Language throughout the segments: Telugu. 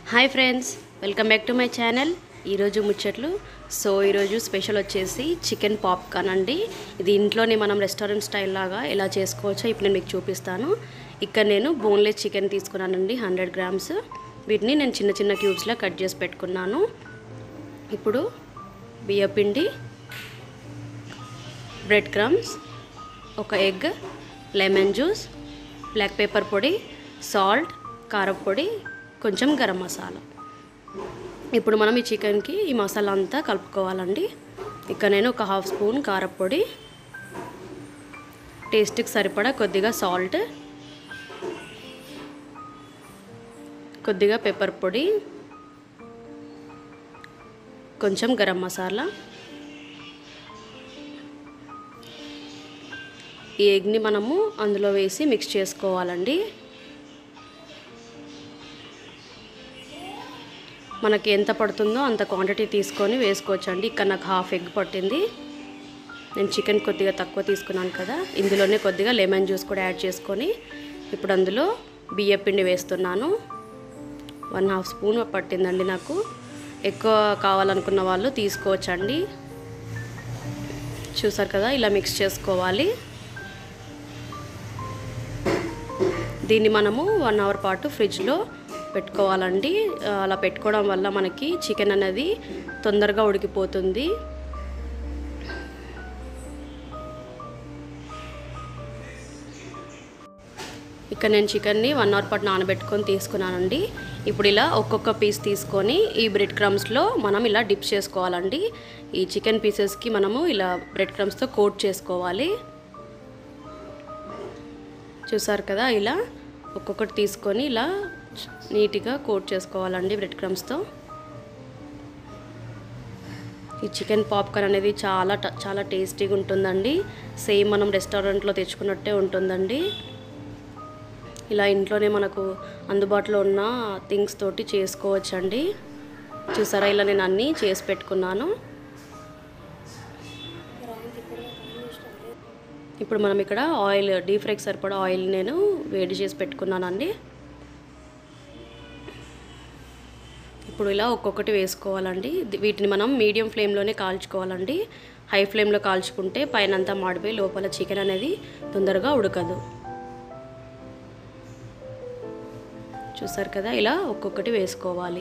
hi friends welcome back to my channel ఈరోజు ముచ్చట్లు సో ఈరోజు స్పెషల్ వచ్చేసి చికెన్ పాప్కార్న్ అండి ఇది ఇంట్లోనే మనం రెస్టారెంట్ స్టైల్ లాగా ఎలా చేసుకోవచ్చో ఇప్పుడు నేను మీకు చూపిస్తాను ఇక్కడ నేను బోన్లెస్ చికెన్ తీసుకున్నానండి హండ్రెడ్ గ్రామ్స్ వీటిని నేను చిన్న చిన్న క్యూబ్స్లో కట్ చేసి పెట్టుకున్నాను ఇప్పుడు బియ్యపిండి బ్రెడ్ క్రమ్స్ ఒక egg lemon juice black pepper పొడి సాల్ట్ కారం పొడి కొంచెం గరం మసాలా ఇప్పుడు మనం ఈ చికెన్కి ఈ మసాలా అంతా కలుపుకోవాలండి ఇక్కడ నేను ఒక హాఫ్ స్పూన్ కారపొడి టేస్ట్కి సరిపడా కొద్దిగా సాల్ట్ కొద్దిగా పెప్పర్ పొడి కొంచెం గరం మసాలా ఈ ఎగ్ని మనము అందులో వేసి మిక్స్ చేసుకోవాలండి మనకి ఎంత పడుతుందో అంత క్వాంటిటీ తీసుకొని వేసుకోవచ్చండి ఇక్కడ నాకు హాఫ్ ఎగ్ పట్టింది నేను చికెన్ కొద్దిగా తక్కువ తీసుకున్నాను కదా ఇందులోనే కొద్దిగా లెమన్ జ్యూస్ కూడా యాడ్ చేసుకొని ఇప్పుడు అందులో బియ్య పిండి వేస్తున్నాను వన్ హాఫ్ స్పూన్ పట్టిందండి నాకు ఎక్కువ కావాలనుకున్న వాళ్ళు తీసుకోవచ్చండి చూసారు కదా ఇలా మిక్స్ చేసుకోవాలి దీన్ని మనము వన్ అవర్ పాటు ఫ్రిడ్జ్లో పెట్టుకోవాలండి అలా పెట్టుకోవడం వల్ల మనకి చికెన్ అనేది తొందరగా ఉడికిపోతుంది ఇక్కడ నేను చికెన్ని వన్ అవర్ పాటు నానబెట్టుకొని తీసుకున్నానండి ఇప్పుడు ఇలా ఒక్కొక్క పీస్ తీసుకొని ఈ బ్రెడ్ క్రమ్స్లో మనం ఇలా డిప్ చేసుకోవాలండి ఈ చికెన్ పీసెస్కి మనము ఇలా బ్రెడ్ క్రమ్స్తో కోట్ చేసుకోవాలి చూసారు కదా ఇలా ఒక్కొక్కటి తీసుకొని ఇలా నీట్గా కోట్ చేసుకోవాలండి బ్రెడ్ క్రమ్స్తో ఈ చికెన్ పాప్కార్న్ అనేది చాలా చాలా టేస్టీగా ఉంటుందండి సేమ్ మనం రెస్టారెంట్లో తెచ్చుకున్నట్టే ఉంటుందండి ఇలా ఇంట్లోనే మనకు అందుబాటులో ఉన్న థింగ్స్ తోటి చేసుకోవచ్చండి చూసారా ఇలా నేను అన్నీ చేసి పెట్టుకున్నాను ఇప్పుడు మనం ఇక్కడ ఆయిల్ డీప్ ఫ్రైకి సరిపడా ఆయిల్ నేను వేడి చేసి పెట్టుకున్నానండి ఇప్పుడు ఇలా ఒక్కొక్కటి వేసుకోవాలండి వీటిని మనం మీడియం ఫ్లేమ్లోనే కాల్చుకోవాలండి హై ఫ్లేమ్లో కాల్చుకుంటే పైన అంతా మాడిపోయి లోపల చికెన్ అనేది తొందరగా ఉడకదు చూసారు కదా ఇలా ఒక్కొక్కటి వేసుకోవాలి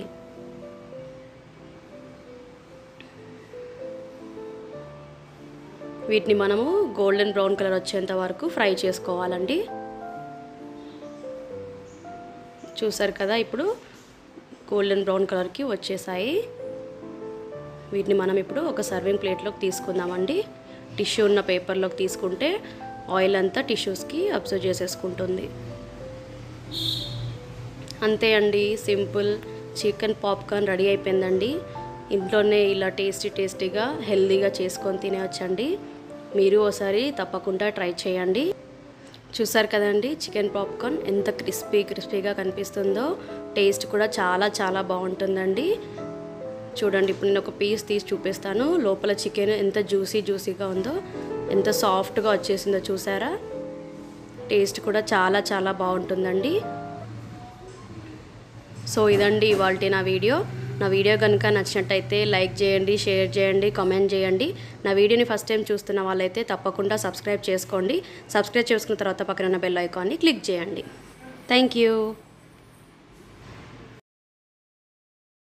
వీటిని మనము గోల్డెన్ బ్రౌన్ కలర్ వచ్చేంత వరకు ఫ్రై చేసుకోవాలండి చూసారు కదా ఇప్పుడు గోల్డెన్ బ్రౌన్ కలర్కి వచ్చేసాయి వీటిని మనం ఇప్పుడు ఒక సర్వింగ్ ప్లేట్లోకి తీసుకుందామండి టిష్యూ ఉన్న పేపర్లోకి తీసుకుంటే ఆయిల్ అంతా టిష్యూస్కి అబ్జర్వ్ చేసేసుకుంటుంది అంతే అండి సింపుల్ చికెన్ పాప్కార్న్ రెడీ అయిపోయిందండి ఇంట్లోనే ఇలా టేస్టీ టేస్టీగా హెల్తీగా చేసుకొని తినేవచ్చండి మీరు ఒకసారి తప్పకుండా ట్రై చేయండి చూసారు కదండి చికెన్ పాప్కార్న్ ఎంత క్రిస్పీ క్రిస్పీగా కనిపిస్తుందో టేస్ట్ కూడా చాలా చాలా బాగుంటుందండి చూడండి ఇప్పుడు నేను ఒక పీస్ తీసి చూపిస్తాను లోపల చికెన్ ఎంత జ్యూసీ జ్యూసీగా ఉందో ఎంత సాఫ్ట్గా వచ్చేసిందో చూసారా టేస్ట్ కూడా చాలా చాలా బాగుంటుందండి సో ఇదండి ఇవాళ నా వీడియో నా వీడియో కనుక నచ్చినట్టయితే లైక్ చేయండి షేర్ చేయండి కామెంట్ చేయండి నా వీడియోని ఫస్ట్ టైం చూస్తున్న వాళ్ళైతే తప్పకుండా సబ్స్క్రైబ్ చేసుకోండి సబ్స్క్రైబ్ చేసుకున్న తర్వాత పక్కన బెల్ ఐకాన్ని క్లిక్ చేయండి థ్యాంక్ యూ